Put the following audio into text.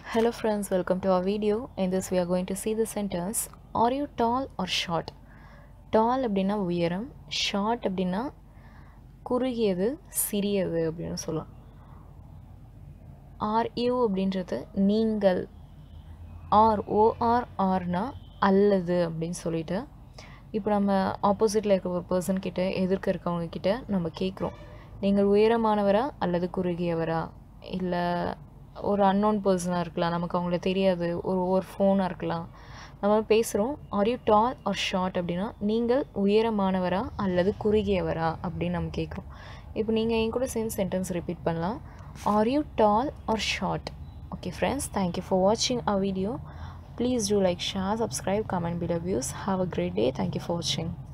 Hello friends, welcome to our video. In this we are going to see the sentence Are you tall or short? Tall அப்படின்னா உயரம் short அப்படின்னா குறுகியது சிறியது அப்படின்னு சொல்லலாம் are you அப்படின்றது நீங்கள் ஆர் ஓஆர் ஆர்னா அல்லது அப்படின்னு சொல்லிட்டு இப்போ நம்ம ஆப்போசிட்டில் இருக்க ஒரு பர்சன் கிட்ட எதிர்க்க இருக்கவங்க கிட்ட நம்ம கேட்குறோம் நீங்கள் உயரமானவரா அல்லது குறுகியவரா இல்லை ஒரு அன்னோன் பர்சனாக இருக்கலாம் நமக்கு அவங்கள தெரியாது ஒரு ஒரு ஃபோனாக இருக்கலாம் நம்ம பேசுகிறோம் are you tall or short அப்படின்னா நீங்கள் உயரமானவரா அல்லது குறுகியவரா அப்படின்னு நம்ம கேட்குறோம் இப்போ நீங்கள் என் கூட சேர்ந்து சென்டென்ஸ் ரிப்பீட் பண்ணலாம் are you tall or short okay friends thank you for வாட்சிங் a video Please do like, share, subscribe, comment below views. Have a great day. Thank you for watching.